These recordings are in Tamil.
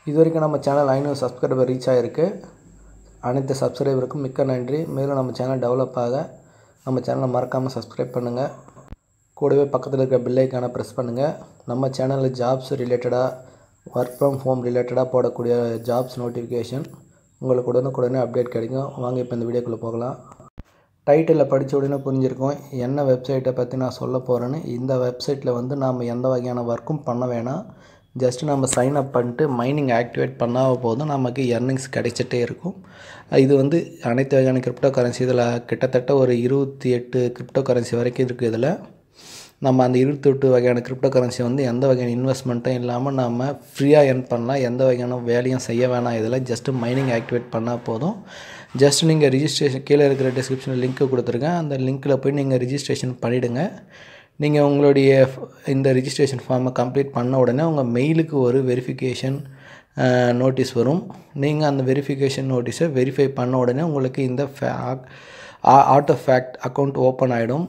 இது வரைக்கும் நம்ம சேனல் ஐநூறு சப்ஸ்கிரைபர் ரீச் ஆகிருக்கு அனைத்து சப்ஸ்கிரைபருக்கும் மிக்க நன்றி மேலும் நம்ம சேனல் டெவலப் ஆக நம்ம சேனலை மறக்காமல் சப்ஸ்கிரைப் பண்ணுங்கள் கூடவே பக்கத்தில் இருக்க பெல் ஐக்கானை ப்ரெஸ் பண்ணுங்கள் நம்ம சேனலில் ஜாப்ஸ் ரிலேட்டடாக ஒர்க் ஃப்ரம் ஹோம் ரிலேட்டடாக போடக்கூடிய ஜாப்ஸ் நோட்டிஃபிகேஷன் உங்களுக்கு உடனுக்குடனே அப்டேட் கிடைக்கும் வாங்க இப்போ இந்த வீடியோக்குள்ளே போகலாம் டைட்டிலில் படித்த உடனே புரிஞ்சிருக்கும் என்ன வெப்சைட்டை பற்றி நான் சொல்ல போகிறேன்னு இந்த வெப்சைட்டில் வந்து நாம் எந்த வகையான ஒர்க்கும் பண்ண வேணாம் ஜஸ்ட் நம்ம சைன் அப் பண்ணிட்டு மைனிங் ஆக்டிவேட் பண்ணால் போதும் நமக்கு எர்னிங்ஸ் கிடைச்சிட்டே இருக்கும் இது வந்து அனைத்து வகையான கிரிப்டோ கரன்சி இதில் கிட்டத்தட்ட ஒரு இருபத்தி எட்டு கிரிப்டோ கரன்சி வரைக்கும் இருக்குது இதில் நம்ம அந்த இருபத்தி எட்டு வகையான கிரிப்டோ கரன்சி வந்து எந்த வகையான இன்வெஸ்ட்மெண்ட்டும் இல்லாமல் நம்ம ஃப்ரீயாக earn பண்ணலாம் எந்த வகையான வேலையும் செய்ய வேணாம் இதில் ஜஸ்ட்டு மைனிங் ஆக்டிவேட் பண்ணால் போதும் ஜஸ்ட் நீங்கள் ரிஜிஸ்ட்ரேஷன் கீழே இருக்கிற டிஸ்கிரிப்ஷனில் லிங்க்கு கொடுத்துருக்கேன் அந்த லிங்க்கில் போய் நீங்கள் ரிஜிஸ்ட்ரேஷன் பண்ணிவிடுங்க நீங்கள் உங்களுடைய f- இந்த ரிஜிஸ்ட்ரேஷன் ஃபார்மை கம்ப்ளீட் பண்ண உடனே உங்கள் மெயிலுக்கு ஒரு வெரிஃபிகேஷன் நோட்டீஸ் வரும் நீங்கள் அந்த வெரிஃபிகேஷன் நோட்டீஸை வெரிஃபை பண்ண உடனே உங்களுக்கு இந்த ஆட்டோ ஃபேக்ட் அக்கௌண்ட் ஓப்பன் ஆகிடும்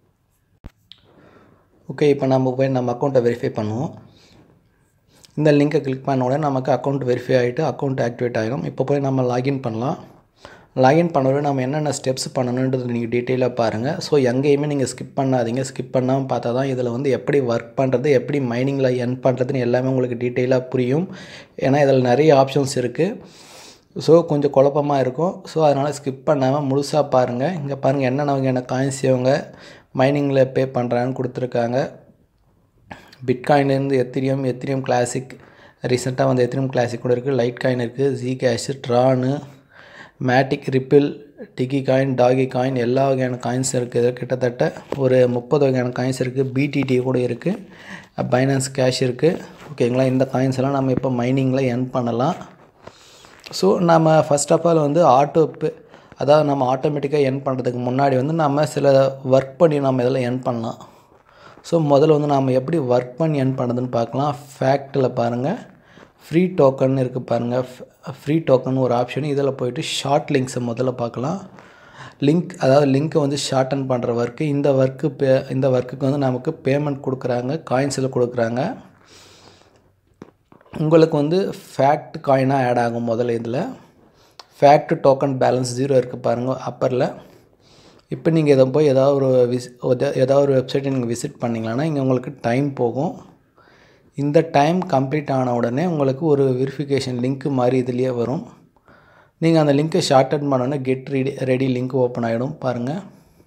ஓகே இப்போ நம்ம போய் நம்ம அக்கௌண்ட்டை வெரிஃபை பண்ணுவோம் இந்த லிங்கை கிளிக் பண்ண உடனே நமக்கு அக்கௌண்ட் வெரிஃபை ஆகிட்டு அக்கௌண்ட் ஆக்டிவேட் ஆகிடும் இப்போ போய் நம்ம லாகின் பண்ணலாம் லாகின் பண்ண நம்ம என்னென்ன ஸ்டெப்ஸ் பண்ணணுன்றது நீங்கள் டீட்டெயிலாக பாருங்கள் ஸோ எங்கேயுமே நீங்கள் ஸ்கிப் பண்ணாதீங்க ஸ்கிப் பண்ணாமல் பார்த்தா தான் இதில் வந்து எப்படி ஒர்க் பண்ணுறது எப்படி மைனிங்கில் என் பண்ணுறதுன்னு எல்லாமே உங்களுக்கு டீட்டெயிலாக புரியும் ஏன்னா இதில் நிறைய ஆப்ஷன்ஸ் இருக்குது ஸோ கொஞ்சம் குழப்பமாக இருக்கும் ஸோ அதனால் ஸ்கிப் பண்ணாமல் முழுசாக பாருங்கள் இங்கே பாருங்கள் என்னென்ன வகையான காயின்ஸ் இவங்க மைனிங்கில் பே பண்ணுறாங்கன்னு கொடுத்துருக்காங்க பிட்காயின்லேருந்து எத்திரியம் எத்திரியம் கிளாசிக் ரீசெண்டாக வந்து எத்திரியம் கிளாசிக் கூட இருக்குது லைட் காயின் இருக்குது Zcash Tron Matic Ripple Digi coin Dogecoin எல்லா வகையான காயின்ஸ் இருக்குது கிட்டத்தட்ட ஒரு முப்பது வகையான காயின்ஸ் இருக்குது பிடிடி கூட இருக்குது பைனான்ஸ் கேஷ் இருக்குது ஓகேங்களா இந்த காயின்ஸ் எல்லாம் நம்ம இப்போ மைனிங்கில் எர்ன் பண்ணலாம் ஸோ நம்ம ஃபர்ஸ்ட் ஆஃப் ஆல் வந்து ஆட்டோ பே அதாவது நம்ம ஆட்டோமேட்டிக்காக எர்ன் பண்ணுறதுக்கு முன்னாடி வந்து நம்ம சில ஒர்க் பண்ணி நம்ம இதில் எர்ன் பண்ணலாம் ஸோ முதல்ல வந்து நாம் எப்படி ஒர்க் பண்ணி எர்ன் பண்ணுறதுன்னு பார்க்கலாம் ஃபேக்டில் பாருங்கள் ஃப்ரீ டோக்கன் இருக்குது பாருங்கள் ஃப்ரீ டோக்கன் ஒரு ஆப்ஷன் இதில் போயிட்டு ஷார்ட் லிங்க்ஸை முதல்ல பார்க்கலாம் லிங்க் அதாவது லிங்க்கை வந்து ஷார்டன் பண்ணுற ஒர்க்கு இந்த ஒர்க்கு பே இந்த ஒர்க்குக்கு வந்து நமக்கு பேமெண்ட் கொடுக்குறாங்க காயின்ஸில் கொடுக்குறாங்க உங்களுக்கு வந்து ஃபேக்ட் காயினாக ஆட் ஆகும் முதல்ல இதில் ஃபேக்ட் டோக்கன் பேலன்ஸ் ஜீரோ இருக்குது பாருங்கள் அப்பரில் இப்போ நீங்கள் இதை போய் ஏதாவது ஒரு விஸ் எதா- ஏதாவது ஒரு வெப்சைட்டை நீங்கள் விசிட் பண்ணிங்களான்னா இங்கே உங்களுக்கு டைம் போகும் இந்த டைம் கம்ப்ளீட் ஆன உடனே உங்களுக்கு ஒரு வெரிஃபிகேஷன் லிங்க் மாதிரி இதுலேயே வரும் நீங்கள் அந்த லிங்க்கை ஷார்ட்டன் பண்ணோன்னே get ready ready link open ஆகிடும் பாருங்கள்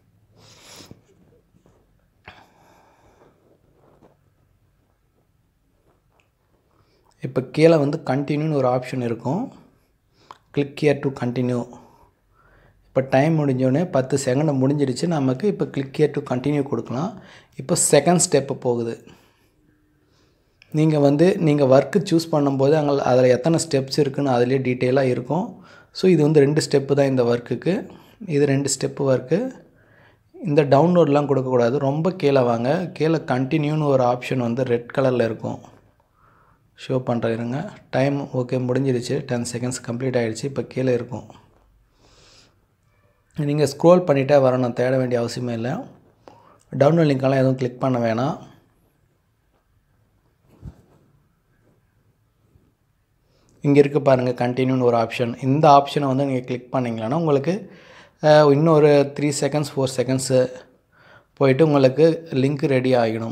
இப்போ கீழே வந்து கண்டினியூன்னு ஒரு ஆப்ஷன் இருக்கும் கிளிக் here டு கண்டினியூ இப்போ டைம் முடிஞ்சோடனே பத்து செகண்ட் முடிஞ்சிருச்சு நமக்கு இப்போ கிளிக் here டு கண்டினியூ கொடுக்கலாம் இப்போ செகண்ட் ஸ்டெப்பு போகுது நீங்கள் வந்து நீங்கள் ஒர்க்கு சூஸ் பண்ணும்போது அங்கே அதில் எத்தனை ஸ்டெப்ஸ் இருக்குன்னு அதிலே டீட்டெயிலாக இருக்கும் ஸோ இது வந்து ரெண்டு ஸ்டெப்பு தான் இந்த ஒர்க்குக்கு இது ரெண்டு ஸ்டெப்பு ஒர்க்கு இந்த டவுன்லோட்லாம் கொடுக்கக்கூடாது ரொம்ப கீழே வாங்க கீழே கண்டினியூன்னு ஒரு ஆப்ஷன் வந்து ரெட் கலரில் இருக்கும் ஷோ பண்ணுறேன் இருங்க டைம் ஓகே முடிஞ்சிருச்சு டென் செகண்ட்ஸ் கம்ப்ளீட் ஆகிடுச்சு இப்போ கீழே இருக்கும் நீங்கள் ஸ்க்ரோல் பண்ணிகிட்டே வரணும் தேட வேண்டிய அவசியமே இல்லை டவுன்லோட் லிங்க்கெல்லாம் எதுவும் கிளிக் பண்ண வேணாம் இங்கே இருக்குது பாருங்கள் கண்டினியூன்னு ஒரு ஆப்ஷன் இந்த ஆப்ஷனை வந்து நீங்கள் கிளிக் பண்ணிங்களான்னா உங்களுக்கு அஹ், இன்னொரு த்ரீ செகண்ட்ஸ் ஃபோர் செகண்ட்ஸு போயிட்டு உங்களுக்கு லிங்க் ரெடி ஆகிடும்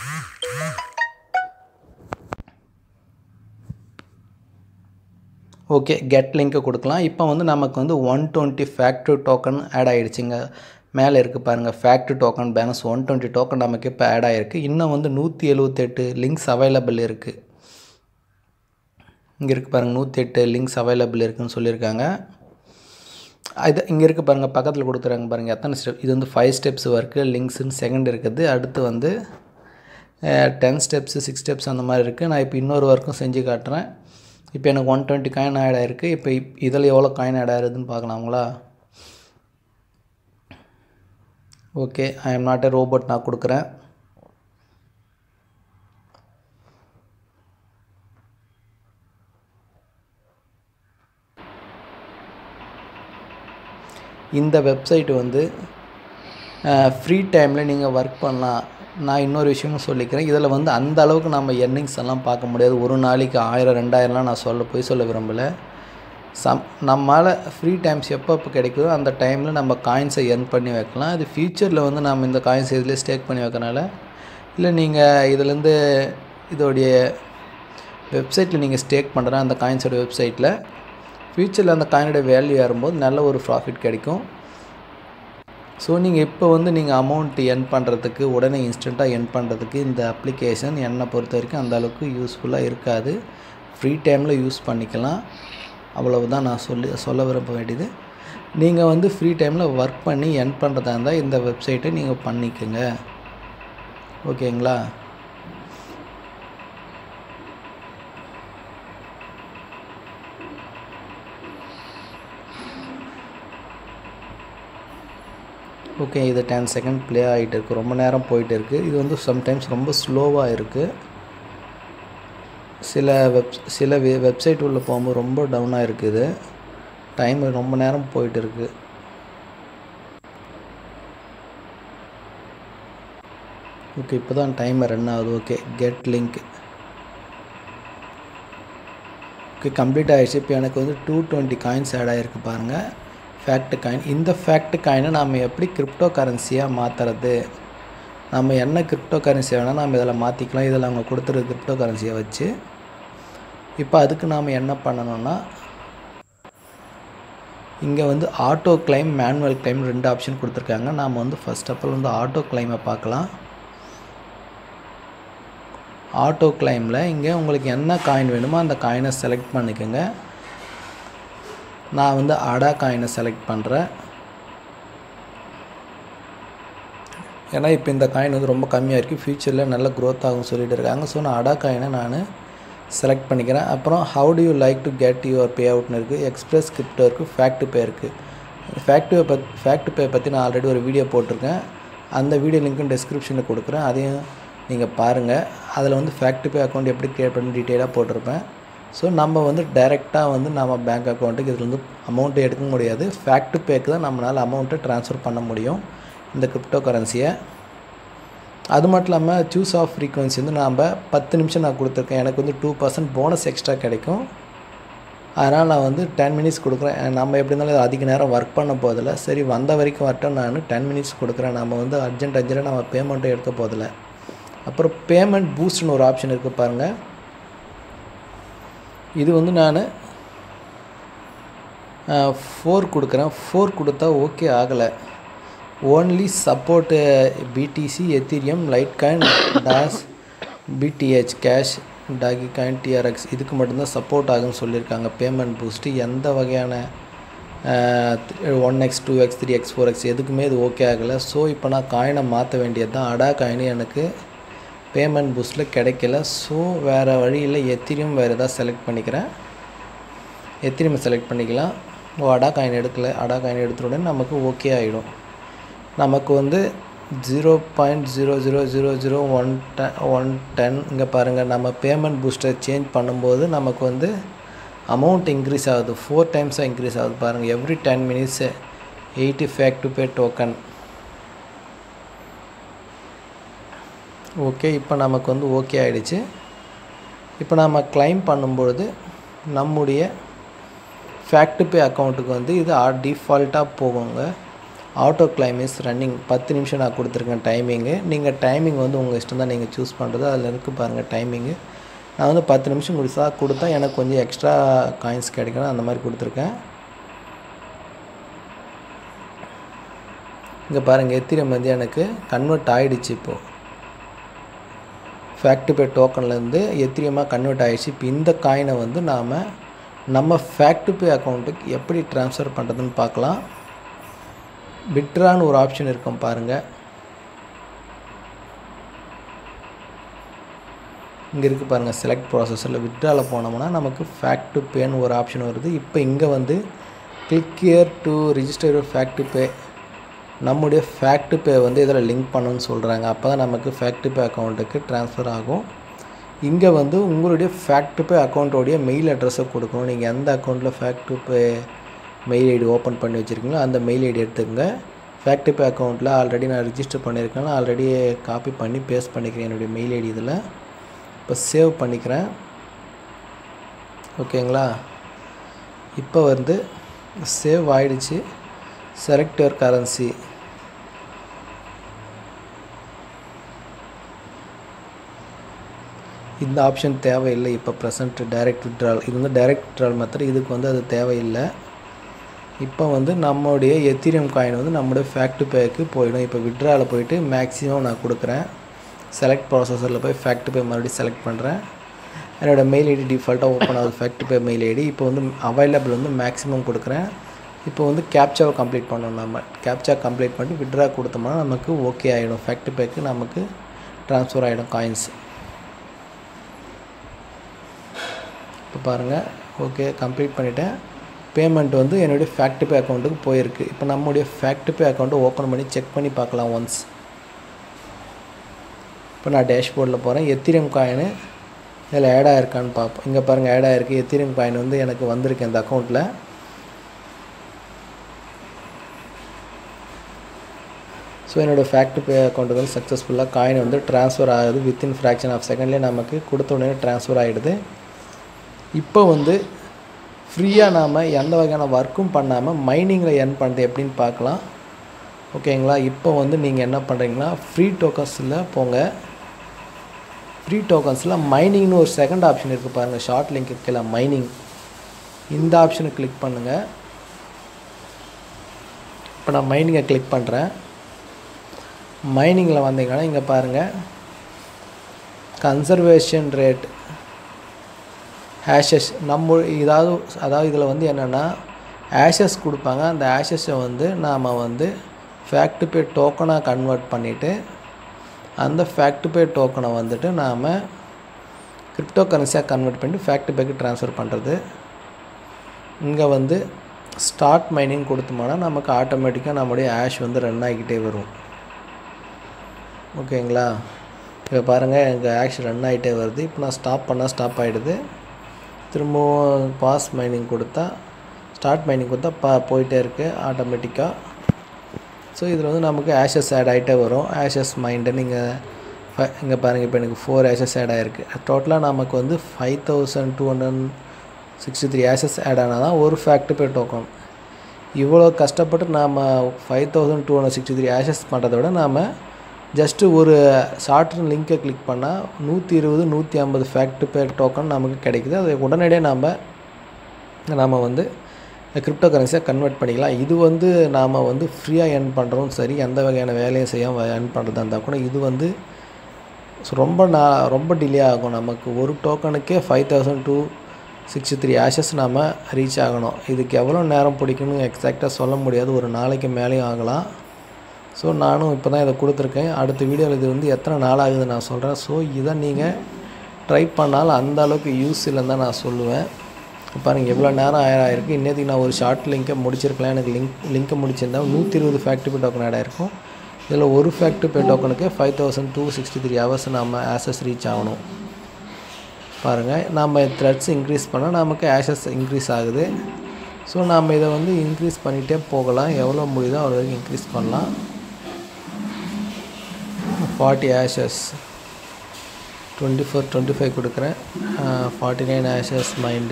ஓகே கெட் லிங்க்கை கொடுக்கலாம் இப்போ வந்து நமக்கு வந்து one twenty factory token add ஆகிடுச்சிங்க மேலே இருக்குது பாருங்கள் factory token balance one twenty token நமக்கு இப்போ ஆட் ஆகிருக்கு இன்னும் வந்து நூற்றி எழுபத்தெட்டு லிங்க்ஸ் அவைலபிள் இருக்குது இங்கே இருக்குது பாருங்கள் நூற்றி எட்டு லிங்க்ஸ் அவைலபிள் இருக்குன்னு சொல்லியிருக்காங்க இது இங்கே இருக்குது பாருங்கள் பக்கத்தில் கொடுத்துறாங்க பாருங்கள் எத்தனை ஸ்டெப் இது வந்து ஃபைவ் ஸ்டெப்ஸ் ஒர்க்கு லிங்க்ஸ்னு செகண்ட் இருக்குது அடுத்து வந்து டென் ஸ்டெப்ஸு சிக்ஸ் ஸ்டெப்ஸ் அந்த மாதிரி இருக்குது நான் இப்போ இன்னொரு ஒர்க்கும் செஞ்சு காட்டுறேன் இப்போ எனக்கு ஒன் டுவெண்ட்டி காயின் ஆட் ஆயிருக்கு இப்போ இப் இதில் எவ்வளோ காயின் ஆட் ஆயிருதுன்னு பார்க்கலாங்களா okay I am not a robot நான் கொடுக்குறேன் இந்த வெப்சைட் வந்து ஃப்ரீ டைமில் நீங்கள் ஒர்க் பண்ணலாம் நான் இன்னொரு விஷயமும் சொல்லிக்கிறேன் இதில் வந்து அந்த அளவுக்கு நம்ம எர்னிங்ஸ் எல்லாம் பார்க்க முடியாது ஒரு நாளைக்கு ஆயிரம் ரெண்டாயிரம்லாம் நான் சொல்ல போய் சொல்ல விரும்பலை சம் நம்மளால் ஃப்ரீ டைம்ஸ் எப்போ எப்போ கிடைக்குதோ அந்த டைமில் நம்ம காயின்ஸை எர்ன் பண்ணி வைக்கலாம் அது ஃப்யூச்சரில் வந்து நம்ம இந்த காயின்ஸ் இதில் ஸ்டேக் பண்ணி வைக்கனால இல்லை நீங்கள் இதுலேருந்து இதோடைய வெப்சைட்டில் நீங்கள் ஸ்டேக் பண்ணுற அந்த காயின்ஸோட வெப்சைட்டில் ஃப்யூச்சரில் அந்த காயினோட வேல்யூ ஏறும்போது நல்ல ஒரு ப்ராஃபிட் கிடைக்கும் ஸோ நீங்கள் இப்போ வந்து நீங்கள் அமௌண்ட் எர்ன் பண்ணுறதுக்கு உடனே இன்ஸ்டண்ட்டாக எர்ன் பண்ணுறதுக்கு இந்த அப்ளிகேஷன் என்னை பொறுத்த வரைக்கும் அந்த அளவுக்கு யூஸ்ஃபுல்லாக இருக்காது ஃப்ரீ டைமில் யூஸ் பண்ணிக்கலாம் அவ்வளவுதான் நான் சொல்லி சொல்ல விரும்ப வேண்டியது நீங்கள் வந்து ஃப்ரீ டைமில் ஒர்க் பண்ணி எர்ன் பண்ணுறதா இருந்தால் இந்த வெப்சைட்டை நீங்கள் பண்ணிக்கோங்க ஓகேங்களா ஓகே இது டென் செகண்ட் ப்ளே ஆகிட்டு இருக்குது ரொம்ப நேரம் போயிட்டு இருக்குது இது வந்து சம்டைம்ஸ் ரொம்ப ஸ்லோவாக இருக்குது சில வெப் சில வெ வெப்சைட் உள்ள போகும்போது ரொம்ப டவுனாக இருக்குது டைம் ரொம்ப நேரம் போயிட்டு இருக்குது ஓகே இப்போ தான் டைமர் ரன் ஆகுது okay get link okay complete ஆகிடுச்சு இப்போ எனக்கு வந்து டூ டுவெண்ட்டி காயின்ஸ் ஆட் ஆகிருக்கு பாருங்கள் ஃபேக்ட் காயின் இந்த ஃபேக்ட் காயினை நம்ம எப்படி கிரிப்டோ கரன்சியாக மாற்றுறது நம்ம என்ன கிரிப்டோ கரன்சி வேணால் நம்ம இதில் மாற்றிக்கலாம் இதில் அவங்க கொடுத்துருக்க கிரிப்டோ கரன்சியை வச்சு இப்போ அதுக்கு நாம் என்ன பண்ணணும்னா இங்கே வந்து ஆட்டோ கிளைம் மேனுவல் கிளைம் ரெண்டு ஆப்ஷன் கொடுத்துருக்காங்க நாம் வந்து ஃபஸ்ட் ஆஃப் ஆல் வந்து ஆட்டோ கிளைமை பார்க்கலாம் ஆட்டோ கிளைமில் இங்கே உங்களுக்கு என்ன காயின் வேணுமோ அந்த காயினை செலக்ட் பண்ணிக்கோங்க நான் வந்து அடா காயினை செலக்ட் பண்ணுறேன் ஏன்னா இப்போ இந்த காயின் வந்து ரொம்ப கம்மியாக இருக்குது ஃப்யூச்சரில் நல்ல க்ரோத் ஆகும் சொல்லிட்டு இருக்காங்க ஸோ நான் அடா காயினை நான் செலக்ட் பண்ணிக்கிறேன் அப்புறம் how to you like to get your pay அவுட்னு இருக்குது எக்ஸ்பிரஸ் கிரிப்டோ இருக்குது ஃபேக்ட் பே இருக்குது ஃபேக்ட் பே பத் ஃபேக்ட் பே பற்றி நான் ஆல்ரெடி ஒரு வீடியோ போட்டிருக்கேன் அந்த வீடியோ லிங்க்கும் டிஸ்கிரிப்ஷனில் கொடுக்குறேன் அதையும் நீங்கள் பாருங்கள் அதில் வந்து ஃபேக்ட் பே அக்கௌண்ட் எப்படி க்ரியேட் பண்ணி டீட்டெயிலாக போட்டிருப்பேன் ஸோ நம்ம வந்து டைரெக்டாக வந்து நம்ம பேங்க் அக்கௌண்ட்டுக்கு இதில் வந்து அமௌண்ட்டு எடுக்க முடியாது ஃபேக்ட் பேக்கு தான் நம்மளால் அமௌண்ட்டை ட்ரான்ஸ்ஃபர் பண்ண முடியும் இந்த கிரிப்டோ கரன்சியை அது மட்டும் இல்லாமல் சூஸ் ஆஃப் ஃப்ரீக்வன்சி வந்து நாம் பத்து நிமிஷம் நான் கொடுத்துருக்கேன் எனக்கு வந்து டூ பர்சன்ட் போனஸ் எக்ஸ்ட்ரா கிடைக்கும் அதனால் நான் வந்து டென் மினிட்ஸ் கொடுக்குறேன் நம்ம எப்படி இருந்தாலும் அதிக நேரம் ஒர்க் பண்ண போதில்ல சரி வந்த வரைக்கும் வரட்டும் நான் டென் மினிட்ஸ் கொடுக்குறேன் நம்ம வந்து அர்ஜென்ட் அர்ஜென்ட்டாக நம்ம பேமெண்ட்டும் எடுக்க போதில்ல அப்புறம் பேமெண்ட் பூஸ்ட்னு ஒரு ஆப்ஷன் இருக்குது பாருங்கள் இது வந்து நான் ஃபோர் கொடுக்குறேன் ஃபோர் கொடுத்தா ஓகே ஆகலை only support BTC Ethereum Litecoin Dash BCH cash Dogecoin TRX இதுக்கு மட்டும்தான் சப்போர்ட் ஆகும்னு சொல்லியிருக்காங்க பேமெண்ட் பூஸ்ட்டு எந்த வகையான one X two X three X four X எதுக்குமே இது ஓகே ஆகலை ஸோ இப்போ நான் காயினை மாற்ற வேண்டியது தான் அடா காயின் எனக்கு பேமெண்ட் பூஸ்ட்டில் கிடைக்கல ஸோ வேறு வழியில் எத்திரியும் வேறு எதாவது செலக்ட் பண்ணிக்கிறேன் எத்திரியம் செலக்ட் பண்ணிக்கலாம் ஓ அடா காயின் எடுக்கல அடா காயின் எடுத்த உடனே நமக்கு ஓகே ஆகிடும் நமக்கு வந்து zero point zero zero zero zero one ten one ten இங்கே பாருங்கள் நம்ம பேமெண்ட் பூஸ்டர் சேஞ்ச் பண்ணும்போது நமக்கு வந்து அமௌண்ட் இன்க்ரீஸ் ஆகுது ஃபோர் டைம்ஸாக இன்க்ரீஸ் ஆகுது பாருங்கள் every ten minutes eighty FaucetPay token okay இப்போ நமக்கு வந்து ஓகே ஆகிடுச்சு இப்போ நம்ம கிளைம் பண்ணும்பொழுது நம்முடைய ஃபேக்ட் பே அக்கௌண்ட்டுக்கு வந்து இது டிஃபால்ட்டாக போகுங்க ஆட்டோ கிளைம் இஸ் ரன்னிங் பத்து நிமிஷம் நான் கொடுத்துருக்கேன் டைமிங்கு நீங்கள் டைமிங் வந்து உங்கள் இஷ்டம் தான் நீங்கள் சூஸ் பண்ணுறது அதில் இருக்குது பாருங்கள் டைமிங்கு நான் வந்து பத்து நிமிஷம் கொடுத்தா கொடுத்தா எனக்கு கொஞ்சம் எக்ஸ்ட்ரா காயின்ஸ் கிடைக்கணும் அந்த மாதிரி கொடுத்துருக்கேன் இங்கே பாருங்கள் எத்திரம் வந்து எனக்கு கன்வெர்ட் ஆகிடுச்சு இப்போது ஃபேக்ட் பே டோக்கன்லேருந்து எத்திரியமாக கன்வெர்ட் ஆகிடுச்சு இப்போ இந்த காயினை வந்து நாம் நம்ம ஃபேக்ட் பே அக்கௌண்ட்டுக்கு எப்படி ட்ரான்ஸ்ஃபர் பண்ணுறதுன்னு பார்க்கலாம் விட்ரான்னு ஒரு ஆப்ஷன் இருக்கும் பாருங்கள் இங்கே இருக்குது பாருங்கள் செலக்ட் ப்ராசஸில் விட்ராவில் போனோம்னா நமக்கு ஃபேக்ட் டு பேன்னு ஒரு ஆப்ஷன் வருது இப்போ இங்கே வந்து click here to register your FaucetPay நம்முடைய ஃபேக்ட் பே வந்து இதில் லிங்க் பண்ணணும்னு சொல்கிறாங்க அப்போ தான் நமக்கு ஃபேக்ட் பே அக்கௌண்ட்டுக்கு ட்ரான்ஸ்ஃபர் ஆகும் இங்கே வந்து உங்களுடைய ஃபேக்ட் பே அக்கௌண்ட்டோடைய மெயில் அட்ரஸை கொடுக்கணும் நீங்கள் எந்த அக்கௌண்ட்டில் FaucetPay mail ID open பண்ணி வச்சுருக்கீங்களோ அந்த மெயில் ஐடி எடுத்துக்கங்க ஃபேக்ட்ரி பே அக்கௌண்ட்டில் ஆல்ரெடி நான் ரிஜிஸ்டர் பண்ணியிருக்கேன் ஆல்ரெடி காப்பி பண்ணி பேஸ்ட் பண்ணிக்கிறேன் என்னுடைய மெயில் ஐடி இதில் இப்போ சேவ் பண்ணிக்கிறேன் ஓகேங்களா இப்போ வந்து சேவ் ஆயிடுச்சு செலக்ட் யுவர் கரன்சி இந்த ஆப்ஷன் தேவையில்லை இப்போ ப்ரெசன்ட் டைரக்ட் விட்ரால் இது வந்து டைரக்ட் விட்ரால் மெத்தட் இதுக்கு வந்து அது தேவையில்லை இப்போ வந்து நம்மளுடைய எத்திரியம் காயின் வந்து நம்மளுடைய ஃபேக்ட் பேக்கு போயிடும் இப்போ விட்ராவில் போயிட்டு மேக்ஸிமம் நான் கொடுக்குறேன் செலக்ட் ப்ராசஸரில் போய் ஃபேக்ட் பே மறுபடியும் செலக்ட் பண்ணுறேன் என்னோடய மெயில் ஐடி டிஃபால்ட்டாக ஓப்பன் ஆகுது ஃபேக்ட் பே மெயில் ஐடி இப்போ வந்து அவைலபிள் வந்து மேக்ஸிமம் கொடுக்குறேன் இப்போ வந்து கேப்சாவை கம்ப்ளீட் பண்ணணும் நம்ம கேப்சா கம்ப்ளீட் பண்ணிட்டு விட்ரா கொடுத்தோம்னா நமக்கு ஓகே ஆகிடும் ஃபேக்ட் பேக்கு நமக்கு ட்ரான்ஸ்ஃபர் ஆகிடும் காயின்ஸ் இப்போ பாருங்கள் ஓகே கம்ப்ளீட் பண்ணிவிட்டேன் பேமெண்ட் வந்து என்னுடைய ஃபேக்ட் பே அக்கௌண்ட்டுக்கு போயிருக்கு இப்போ நம்முடைய ஃபேக்ட் பே அக்கௌண்ட்டை ஓப்பன் பண்ணி செக் பண்ணி பார்க்கலாம் ஒன்ஸ் இப்போ நான் டேஷ்போர்டில் போகிறேன் எத்திரியம் காயின் இதில் ஆட் ஆகிருக்கான்னு பார்ப்போம் இங்கே பாருங்கள் ஆட் ஆகிருக்கு எத்திரியம் காயின் வந்து எனக்கு வந்திருக்கு இந்த அக்கௌண்ட்டில் ஸோ என்னோடய ஃபேக்ட் பே அக்கௌண்ட்டுக்கு வந்து சக்ஸஸ்ஃபுல்லாக காயின் வந்து ட்ரான்ஸ்ஃபர் ஆகுது வித்தின் ஃப்ராக்ஷன் ஆஃப் செகண்ட்லேயே நமக்கு கொடுத்த உடனே ட்ரான்ஸ்ஃபர் ஆகிடுது இப்போ வந்து ஃப்ரீயாக நாம் எந்த வகையான ஒர்க்கும் பண்ணாமல் மைனிங்கில் earn பண்ணுறது எப்படின்னு பார்க்கலாம் ஓகேங்களா இப்போ வந்து நீங்கள் என்ன பண்ணுறீங்கன்னா ஃப்ரீ டோக்கன்ஸில் போங்க ஃப்ரீ டோக்கன்ஸில் மைனிங்னு ஒரு செகண்ட் ஆப்ஷன் இருக்குது பாருங்கள் ஷார்ட் லிங்க் இருக்குல்ல மைனிங் இந்த ஆப்ஷனை கிளிக் பண்ணுங்கள் இப்போ நான் மைனிங்கை கிளிக் பண்ணுறேன் மைனிங்கில் வந்தீங்கன்னா இங்கே பாருங்கள் கன்சர்வேஷன் ரேட் ஹேஷஸ் நம்ம இதாவது அதாவது இதில் வந்து என்னென்னா ஆஷஸ் கொடுப்பாங்க அந்த ஆஷஸை வந்து நாம் வந்து ஃபேக்ட் பே டோக்கனாக கன்வெர்ட் பண்ணிவிட்டு அந்த ஃபேக்ட் பே டோக்கனை வந்துட்டு நாம் கிரிப்டோ கரன்சியாக கன்வெர்ட் பண்ணிட்டு ஃபேக்ட் பேக்கு ட்ரான்ஸ்ஃபர் பண்ணுறது இங்கே வந்து ஸ்டார்ட் மைனிங் கொடுத்தோம்னா நமக்கு ஆட்டோமேட்டிக்காக நம்முடைய ஆஷ் வந்து ரன் ஆகிக்கிட்டே வரும் ஓகேங்களா இப்போ பாருங்கள் எங்கள் ஆஷ் ரன் ஆகிட்டே வருது இப்போ நான் ஸ்டாப் பண்ணால் ஸ்டாப் ஆகிடுது திரும்பவும் பாஸ் மைனிங் கொடுத்தா ஸ்டார்ட் மைனிங் கொடுத்தா பா போயிட்டே இருக்குது ஆட்டோமேட்டிக்காக ஸோ இதில் வந்து நமக்கு ஆஷஸ் ஆட் ஆகிட்டே வரும் ஆஷஸ் மைண்டு நீங்கள் இங்கே பாருங்கள் இப்போ எனக்கு ஃபோர் ஆஷஸ் ஆட் ஆகிருக்கு டோட்டலாக நமக்கு வந்து five thousand two hundred sixty three hashes add ஆனால் தான் ஒரு ஃபேக்ட் பே டோக்கன் இவ்வளோ கஷ்டப்பட்டு நாம் five thousand two hundred sixty three hashes பண்ணுறத விட நாம் ஜஸ்ட்டு ஒரு ஷார்ட் லிங்கை கிளிக் பண்ணால் நூற்றி இருபது நூற்றி ஐம்பது ஃபேக்ட் பேர் டோக்கன் நமக்கு கிடைக்குது அதை உடனடியாக நாம் நாம் வந்து கிரிப்டோ கரன்சியாக கன்வெர்ட் பண்ணிக்கலாம் இது வந்து நாம் வந்து ஃப்ரீயாக earn பண்ணுறோம் சரி எந்த வகையான வேலையும் செய்யாமல் earn பண்ணுறதா இருந்தால் கூட இது வந்து ரொம்ப நான் ரொம்ப டிலே ஆகும் நமக்கு ஒரு டோக்கனுக்கே five thousand two sixty three hashes நாம் ரீச் ஆகணும் இதுக்கு எவ்வளோ நேரம் பிடிக்கும்னு எக்ஸாக்டாக சொல்ல முடியாது ஒரு நாளைக்கு மேலேயும் ஆகலாம் ஸோ நானும் இப்போ தான் இதை கொடுத்துருக்கேன் அடுத்த வீடியோவில் இது வந்து எத்தனை நாள் ஆகுது நான் சொல்கிறேன் ஸோ இதை நீங்கள் ட்ரை பண்ணாலும் அந்த அளவுக்கு யூஸ் இல்லைன்னு தான் நான் சொல்லுவேன் பாருங்கள் எவ்வளோ நேரம் ஆயிருக்கு இன்னேத்துக்கு நான் ஒரு ஷார்ட் லிங்கை முடிச்சிருக்கலாம் எனக்கு லிங்க் லிங்க்கை முடிச்சிருந்தா நூற்றி இருபது ஃபேக்ட்ரி பே டோக்கன் ஆட் ஆயிருக்கும் இதில் ஒரு ஃபேக்ட்ரி பே டோக்கனுக்கே five thousand two sixty three hours நம்ம ஆசஸ் ரீச் ஆகணும் பாருங்கள் நம்ம த்ரெட்ஸ் இன்க்ரீஸ் பண்ணால் நமக்கு ஆஷஸ் இன்க்ரீஸ் ஆகுது ஸோ நாம் இதை வந்து இன்க்ரீஸ் பண்ணிகிட்டே போகலாம் எவ்வளோ முடியுதோ அவ்வளோ வரைக்கும் இன்க்ரீஸ் பண்ணலாம் forty hashes twenty four twenty five கொடுக்குறேன் forty nine hashes mind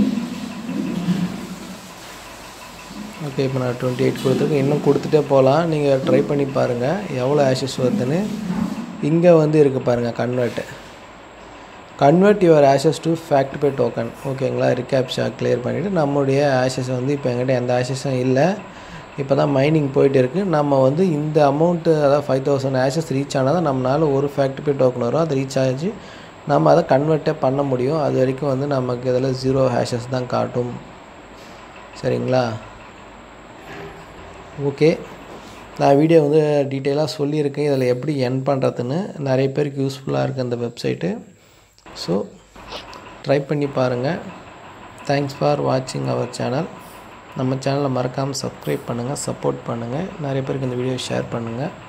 okay இப்போ நான் டுவெண்ட்டி எயிட் கொடுத்துருக்கேன் இன்னும் கொடுத்துட்டே போகலாம் நீங்கள் ட்ரை பண்ணி பாருங்கள் எவ்வளோ ஆஷஸ் வருதுன்னு இங்கே வந்து இருக்குது பாருங்கள் convert convert your hashes to FaucetPay token ஓகேங்களா ரிகேப்ஷா கிளியர் பண்ணிவிட்டு நம்மளுடைய ஆஷஸ் வந்து இப்போ எங்கிட்ட எந்த ஆஷஸும் இல்லை இப்போ தான் மைனிங் போயிட்டு இருக்குது நம்ம வந்து இந்த அமௌண்ட்டு அதாவது ஃபைவ் தௌசண்ட் ஆஷஸ் ரீச் ஆனால் தான் நம்மளால் ஒரு ஃபேக்ட் பே டோக்கன் வரும் அது ரீச் ஆகிச்சு நம்ம அதை கன்வெர்ட்டே பண்ண முடியும் அது வரைக்கும் வந்து நமக்கு இதில் ஜீரோ ஹேஷஸ் தான் காட்டும் சரிங்களா ஓகே நான் வீடியோ வந்து டீட்டெயிலாக சொல்லியிருக்கேன் இதில் எப்படி என் பண்ணுறதுன்னு நிறைய பேருக்கு யூஸ்ஃபுல்லாக இருக்குது அந்த வெப்சைட்டு ஸோ ட்ரை பண்ணி பாருங்கள் தேங்க்ஸ் ஃபார் வாட்சிங் அவர் சேனல் நம்ம சேனலை மறக்காமல் சப்ஸ்கிரைப் பண்ணுங்கள் சப்போர்ட் பண்ணுங்கள் நிறைய பேருக்கு இந்த வீடியோ ஷேர் பண்ணுங்கள்